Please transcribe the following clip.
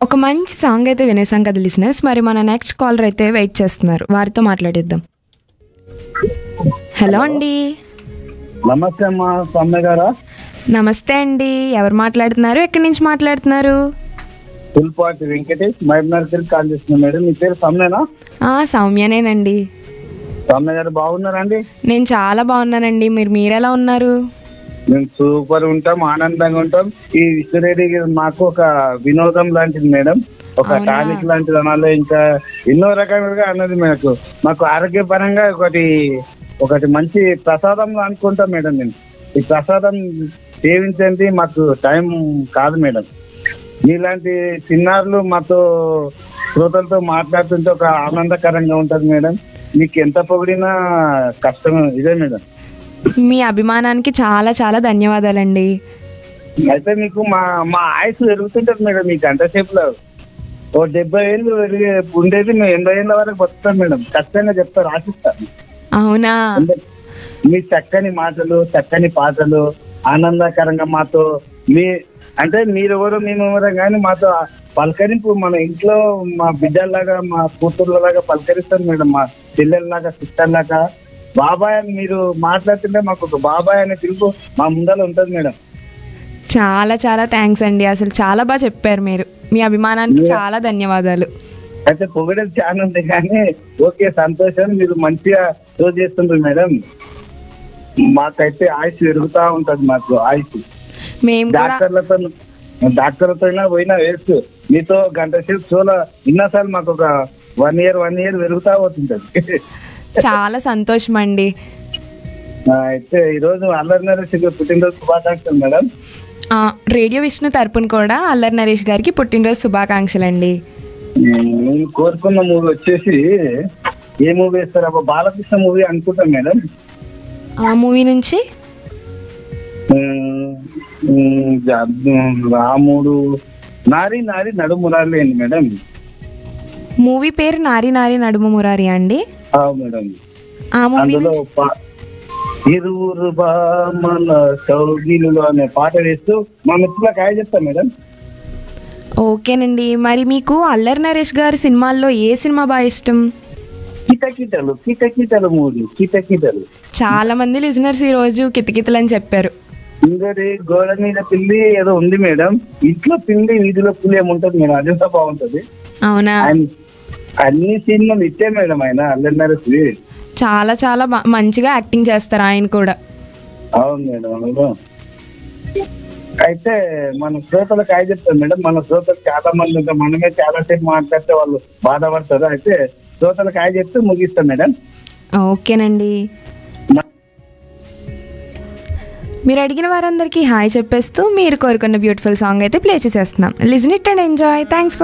ఒక మంచి సాంగ్ అయితే వినేసాం కదా లిసినర్స్ మరి మన నెక్స్ట్ కాలర్ అయితే వెయిట్ చేస్తున్నారు వారితో మాట్లాడిద్దాం హలో అండి నమస్తే అమ్మా సమ్మె గారా నమస్తే అండి ఎవరు మాట్లాడుతున్నారు ఎక్కడి నుంచి మాట్లాడుతున్నారు పుల్పాటి వెంకటేష్ మైబనర్ తిరిగి కాల్ చేస్తున్నా మేడం మీ పేరు సమ్మెనా ఆ, సౌమ్యనేనండి సమ్మె గారు బాగున్నారండి నేను చాలా బాగున్నానండి మీరు మీరెలా ఉన్నారు మేము సూపర్ ఉంటాం ఆనందంగా ఉంటాం ఈ విశ్వరెడ్డి మాకు ఒక వినోదం లాంటిది మేడం ఒక అవునా? టానిక్ లాంటిది అనాలి ఇంకా ఎన్నో రకాలుగా అన్నది మనకు మాకు ఆరోగ్యపరంగా ఒకటి ఒకటి మంచి ప్రసాదం అనుకుంటాం మేడం నేను ఈ ప్రసాదం సేవించండి మాకు టైం కాదు మేడం మీలాంటి చిన్నారులు మాతో శ్రోతలతో మాట్లాడుతుంటే ఒక ఆనందకరంగా ఉంటది మేడం మీకు ఎంత పొగిడినా కష్టం ఇదే మేడం మీ అభిమానానికి చాలా చాలా ధన్యవాదాలండి అయితే మీకు మా మా ఆయుస్ పెరుగుతుంటది మేడం మీ గంట సేపులో ఓ డెబ్బై ఏళ్ళు పెరిగే ఉండేది మేము ఎనభై ఏళ్ళ వరకు బతుకుతాం మేడం ఖచ్చితంగా చెప్తారు ఆశిస్తాను అవునా మీ చక్కని మాటలు చక్కని పాటలు ఆనందకరంగా మాతో మీ అంటే మీరెవరో మేమెవరో కానీ మాతో పలకరింపు మన ఇంట్లో మా బిడ్డల్లాగా మా కూతుర్లలాగా పలకరిస్తారు మేడం మా పిల్లల్లాగా సిస్టర్లాగా బాబాయ్ అని మీరు మాట్లాడుతుంటే మాకు ఒక బాబాయ్ అనే పిలుపు మా ముందర ఉంటుంది మేడం చాలా చాలా థ్యాంక్స్ అండి అసలు చాలా బాగా చెప్పారు మీరు మీ అభిమానానికి చాలా ధన్యవాదాలు అయితే పొగడేది చాలా ఉంది కానీ ఓకే సంతోషం మీరు మంచిగా షో చేస్తుండ్రు మేడం మాకైతే ఆయుష్ పెరుగుతా ఉంటది మాకు ఆయుష్ మేము కూడా డాక్టర్లతో డాక్టర్లతో అయినా పోయినా వేస్ట్ మీతో గంట సేపు షోలో ఇన్నసార్లు మాకు ఒక వన్ ఇయర్ వన్ ఇయర్ పెరుగుతా పోతుంటది చాలా సంతోషం అండి ఆ, అయితే ఈ రోజు అల్లరి నరేష్ గారి పుట్టినరోజు శుభాకాంక్షలు మేడం ఆ, రేడియో విష్ణు తరపున కూడా అల్లరి నరేష్ గారికి పుట్టినరోజు శుభాకాంక్షలు అండి నేను కోరుకున్న మూవీ వచ్చేసి ఏ మూవీ వేస్తారు అబ్బా బాలకృష్ణ మూవీ అనుకుంటాం మేడం ఆ మూవీ నుంచి ఉమ్, ఉమ్, జా- రాముడు నారి నారి నడుమురాలి అండి మేడం మూవీ పేరు నారి నారి నడుము మురారి అండి ఆ మేడం ఆ మూవీ అందులో నుంచి పా- ఇరువురు బామల కౌగిలులు అనే పాట వేస్తూ మా మిత్రులకు ఆయన చెప్తా మేడం ఓకేనండి మరి మీకు అల్లరి నరేష్ గారి సినిమాల్లో ఏ సినిమా బాగా ఇష్టం కిటకిటలు కిటకిటలు మూవీ కిటకిటలు చాలా మంది లిజనర్స్ ఈ రోజు కితకితలు అని చెప్పారు ఇంకోటి గోడ మీద పిల్లి ఏదో ఉంది మేడం ఇంట్లో పిల్లి వీధిలో పులి ఏముంటది మేడం అది కూడా బాగుంటది అవునా ఆయన అన్ని సినిమాలు ఇచ్చే మేడం ఆయన అల్లరి నరేష్ చాలా చాలా బా- మంచిగా యాక్టింగ్ చేస్తారు ఆయన కూడా అవును మేడం అవును అయితే మన శ్రోతలకు ఆయన చెప్తాం మేడం మన శ్రోతలు చాలా మంది ఉంటారు మనమే చాలా సేపు మాట్లాడితే వాళ్ళు బాధపడతారు అయితే శ్రోతలకు ఆయన చెప్తే ముగిస్తాం మేడం ఓకేనండి మీరు అడిగిన వారందరికీ హాయ్ చెప్పేస్తూ మీరు కోరుకున్న బ్యూటిఫుల్ సాంగ్ అయితే ప్లే చేసేస్తున్నాం listen it and enjoy thanks